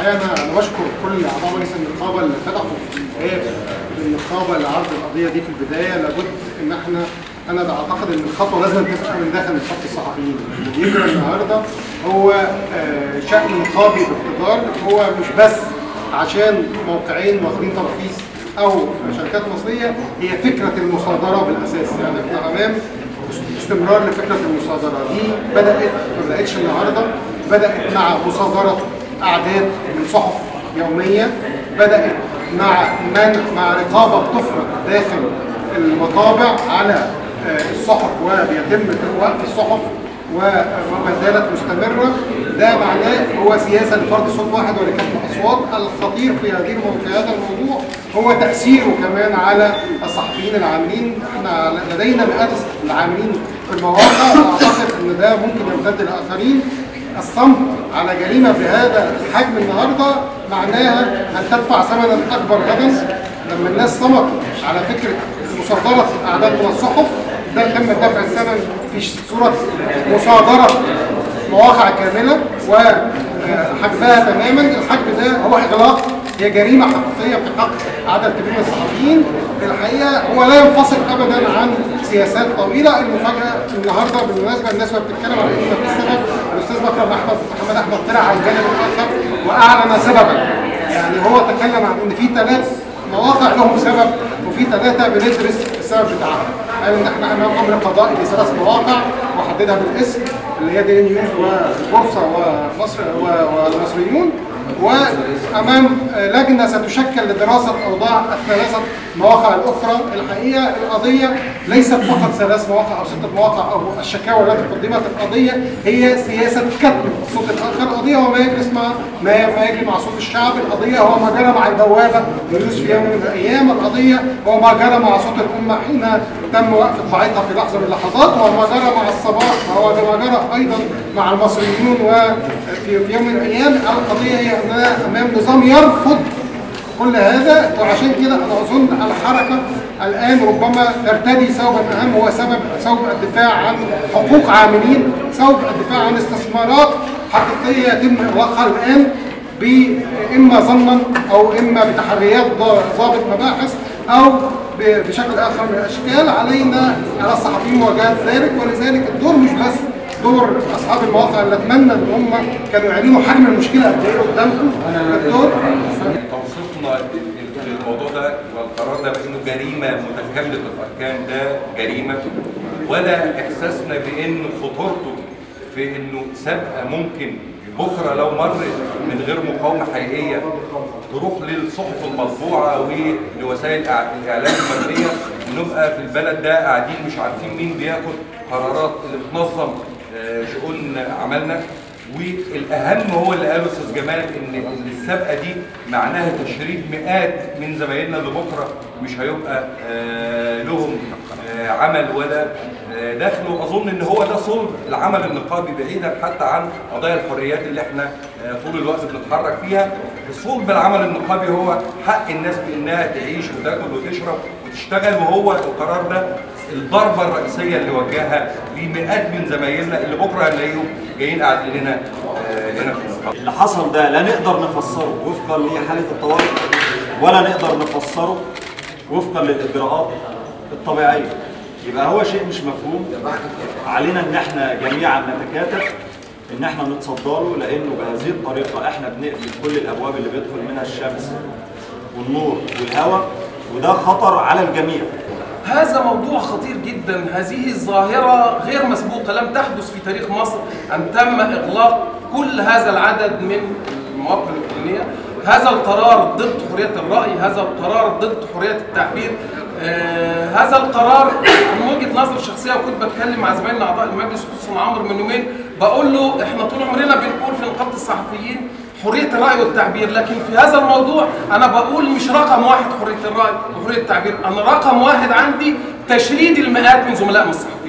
الحقيقه انا انا بشكر كل اعضاء مجلس النقابه اللي فتحوا في باب النقابه لعرض القضيه دي في البدايه لابد ان احنا انا بعتقد ان الخطوه لازم تبقى من داخل نقابه الصحفيين اللي بيجرى النهارده هو آه، شان نقابي باقتدار هو مش بس عشان موقعين واخدين ترخيص او شركات مصريه هي فكره المصادره بالاساس يعني احنا امام استمرار لفكره المصادره دي بدات ما بداتش النهارده بدات مع مصادره اعداد من صحف يوميه بدات مع منع مع رقابه بتفرض داخل المطابع على آه، الصحف وبيتم وقف الصحف وما زالت مستمره ده معناه هو سياسه لفرض صوت واحد ولكتم اصوات الخطير في هذه المو- في هذا الموضوع هو تاثيره كمان على الصحفيين العاملين احنا لدينا مئات العاملين في المواقع واعتقد ان ده ممكن يمتد لاخرين الصمت على جريمه بهذا الحجم النهارده معناها ان تدفع ثمنا اكبر غدا لما الناس صمتوا على فكره مصادره اعداد من الصحف ده تم دفع الثمن في صوره مصادره مواقع كامله وحجبها تماما الحجب ده هو اغلاق هي جريمه حقيقيه في حق عدد كبير من الصحفيين الحقيقه هو لا ينفصل ابدا عن سياسات طويله المفاجاه النهارده بالمناسبه الناس وهي بتتكلم على ان في سبب الاستاذ بكر احمد محمد احمد طلع على الجانب الاخر واعلن سببا يعني هو تكلم عن ان في ثلاث مواقع لهم سبب وفي ثلاثه بندرس السبب بتاعها قال ان احنا امام امر قضائي لثلاث مواقع وحددها بالاسم اللي هي ديلي نيوز والبورصه ومصر والمصريون وامام لجنه ستشكل لدراسه اوضاع الثلاثه مواقع الاخرى الحقيقه القضيه ليست فقط ثلاث مواقع او ست مواقع او الشكاوى التي قدمت القضيه هي سياسه كتم الصوت الاخر القضيه هو ما يجلس مع ما ما يجري مع صوت الشعب القضيه هو ما جرى مع البوابه يونس في يوم من الايام القضيه هو ما جرى مع صوت الامه حين تم وقف طباعتها في لحظه من اللحظات وما جرى مع الصباح وهو ما جرى ايضا مع المصريون وفي في يوم من الايام القضيه هي اننا امام نظام يرفض كل هذا وعشان كده انا اظن الحركه الان ربما ترتدي ثوبا اهم هو سبب ثوب الدفاع عن حقوق عاملين ثوب الدفاع عن استثمارات حقيقيه يتم اغلاقها الان اما ظنا او اما بتحريات ضابط مباحث او بشكل اخر من الاشكال علينا على الصحفيين مواجهه ذلك ولذلك الدور مش بس دور اصحاب المواقع اللي اتمنى ان هم كانوا يعلنوا حجم المشكله قد ايه قدامكم الدور توصيفنا للموضوع ده والقرار ده بانه جريمه متكامله الاركان ده جريمه ولا احساسنا بان خطورته في انه سابقه ممكن بكره لو مرت من غير مقاومه حقيقيه تروح للصحف المطبوعه ولوسائل الاعلام المرئيه ونبقى في البلد ده قاعدين مش عارفين مين بياخد قرارات اللي بتنظم شؤون عملنا والاهم هو اللي قاله استاذ جمال ان السابقه دي معناها تشريد مئات من زمايلنا اللي بكره مش هيبقى لهم عمل ولا دخل واظن ان هو ده صلب العمل النقابي بعيدا حتى عن قضايا الحريات اللي احنا طول الوقت بنتحرك فيها صلب العمل النقابي هو حق الناس بانها تعيش وتاكل وتشرب وتشتغل وهو القرار ده الضربه الرئيسيه اللي وجهها لمئات من زمايلنا اللي بكره هنلاقيهم جايين قاعدين هنا هنا في النقابه. اللي حصل ده لا نقدر نفسره وفقا لحاله الطوارئ ولا نقدر نفسره وفقا للاجراءات الطبيعيه. يبقى هو شيء مش مفهوم علينا ان احنا جميعا نتكاتف ان احنا نتصدى له لانه بهذه الطريقه احنا بنقفل كل الابواب اللي بيدخل منها الشمس والنور والهواء وده خطر على الجميع. هذا موضوع خطير جدا هذه الظاهرة غير مسبوقة لم تحدث في تاريخ مصر أن تم إغلاق كل هذا العدد من المواقع الإلكترونية هذا القرار ضد حرية الرأي هذا القرار ضد حرية التعبير آه هذا القرار من وجهة نظر شخصية وكنت بتكلم مع زمايلنا أعضاء المجلس خصوصا عمرو من يومين بقول له إحنا طول عمرنا بنقول في نقابة الصحفيين حرية الرأي والتعبير لكن في هذا الموضوع أنا بقول مش رقم واحد حرية الرأي وحرية التعبير أنا رقم واحد عندي تشريد المئات من زملائنا الصحفيين